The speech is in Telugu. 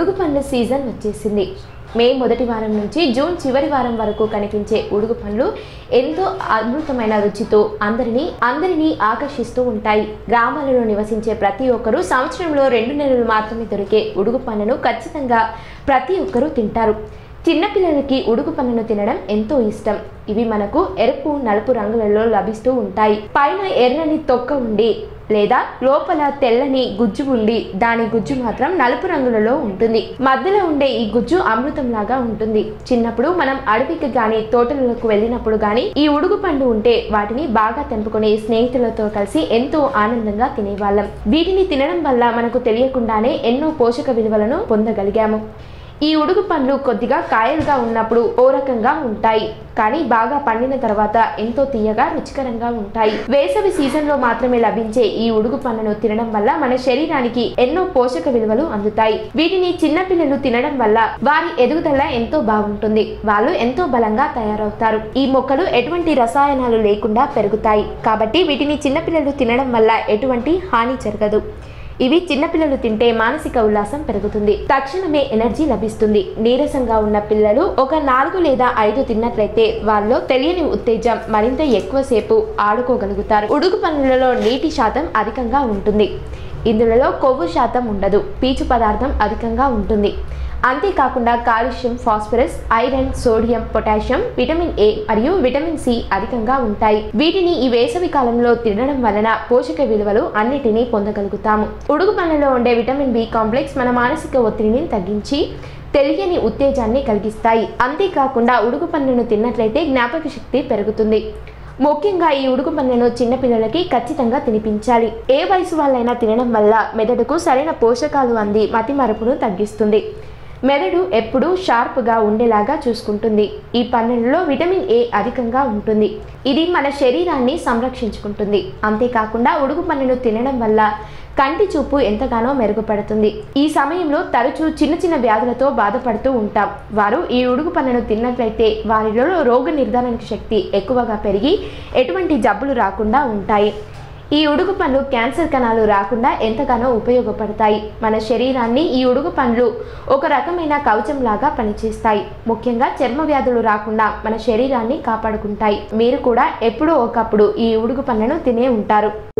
ఉడుగు పండ్ల సీజన్ వచ్చేసింది మే మొదటి వారం నుంచి జూన్ చివరి వారం వరకు కనిపించే ఉడుగు పండ్లు ఎంతో అద్భుతమైన రుచితో అందరినీ అందరినీ ఆకర్షిస్తూ ఉంటాయి గ్రామాలలో నివసించే ప్రతి ఒక్కరూ సంవత్సరంలో రెండు నెలలు మాత్రమే దొరికే ఉడుగు పండ్లను ఖచ్చితంగా ప్రతి ఒక్కరూ తింటారు చిన్నపిల్లలకి ఉడుకు పన్నును తినడం ఎంతో ఇష్టం ఇవి మనకు ఎరుపు నలుపు రంగులలో లభిస్తూ ఉంటాయి పైన ఎర్రని తొక్క ఉండి లేదా లోపల తెల్లని గుజ్జు ఉండి దాని గుజ్జు మాత్రం నలుపు రంగులలో ఉంటుంది మధ్యలో ఉండే ఈ గుజ్జు అమృతంలాగా ఉంటుంది చిన్నప్పుడు మనం అడవికి గాని తోటలకు వెళ్ళినప్పుడు గాని ఈ ఉడుగు పండు ఉంటే వాటిని బాగా తెంపుకొని స్నేహితులతో కలిసి ఎంతో ఆనందంగా తినేవాళ్ళం వీటిని తినడం వల్ల మనకు తెలియకుండానే ఎన్నో పోషక విలువలను పొందగలిగాము ఈ ఉడుగు పండ్లు కొద్దిగా కాయలుగా ఉన్నప్పుడు ఓ రకంగా ఉంటాయి కానీ బాగా పండిన తర్వాత ఎంతో తీయగా రుచికరంగా ఉంటాయి వేసవి సీజన్లో మాత్రమే లభించే ఈ ఉడుగు పండ్లను తినడం వల్ల మన శరీరానికి ఎన్నో పోషక విలువలు అందుతాయి వీటిని చిన్నపిల్లలు తినడం వల్ల వారి ఎదుగుదల ఎంతో బాగుంటుంది వాళ్ళు ఎంతో బలంగా తయారవుతారు ఈ మొక్కలు ఎటువంటి రసాయనాలు లేకుండా పెరుగుతాయి కాబట్టి వీటిని చిన్నపిల్లలు తినడం వల్ల ఎటువంటి హాని జరగదు ఇవి చిన్నపిల్లలు తింటే మానసిక ఉల్లాసం పెరుగుతుంది తక్షణమే ఎనర్జీ లభిస్తుంది నీరసంగా ఉన్న పిల్లలు ఒక నాలుగు లేదా ఐదు తిన్నట్లయితే వాళ్ళలో తెలియని ఉత్తేజం మరింత ఎక్కువసేపు ఆడుకోగలుగుతారు ఉడుకు పనులలో నీటి శాతం అధికంగా ఉంటుంది ఇందులో కొవ్వు శాతం ఉండదు పీచు పదార్థం అధికంగా ఉంటుంది అంతేకాకుండా calcium phosphorus iron sodium potassium vitamin A మరియు విటమిన్ సి అధికంగా ఉంటాయి వీటిని ఈ వేసవి కాలంలో తినడం వలన పోషక విలువలు అన్నిటినీ పొందగలుగుతాము ఉడుగు పండ్లలో ఉండే విటమిన్ బి కాంప్లెక్స్ మన మానసిక ఒత్తిడిని తగ్గించి తెలియని ఉత్తేజాన్ని కలిగిస్తాయి అంతేకాకుండా ఉడుగు పండ్లను తిన్నట్లయితే జ్ఞాపక శక్తి పెరుగుతుంది ముఖ్యంగా ఈ ఉడుకు పన్నెను చిన్నపిల్లలకి ఖచ్చితంగా తినిపించాలి ఏ వయసు వాళ్ళైనా తినడం వల్ల మెదడుకు సరైన పోషకాలు అంది మతి మరపును తగ్గిస్తుంది మెదడు ఎప్పుడూ షార్ప్గా ఉండేలాగా చూసుకుంటుంది ఈ పండ్లలో విటమిన్ ఏ అధికంగా ఉంటుంది ఇది మన శరీరాన్ని సంరక్షించుకుంటుంది అంతేకాకుండా ఉడుకు పండును తినడం వల్ల కంటి చూపు ఎంతగానో మెరుగుపడుతుంది ఈ సమయంలో తరచూ చిన్న చిన్న వ్యాధులతో బాధపడుతూ ఉంటాం వారు ఈ ఉడుగు పన్నును తిన్నట్లయితే వారిలో రోగ నిర్ధారణ శక్తి ఎక్కువగా పెరిగి ఎటువంటి జబ్బులు రాకుండా ఉంటాయి ఈ ఉడుగు పండ్లు క్యాన్సర్ కణాలు రాకుండా ఎంతగానో ఉపయోగపడతాయి మన శరీరాన్ని ఈ ఉడుగు పండ్లు ఒక రకమైన కవచంలాగా పనిచేస్తాయి ముఖ్యంగా చర్మ వ్యాధులు రాకుండా మన శరీరాన్ని కాపాడుకుంటాయి మీరు కూడా ఎప్పుడో ఒకప్పుడు ఈ ఉడుగు పండ్లను తినే ఉంటారు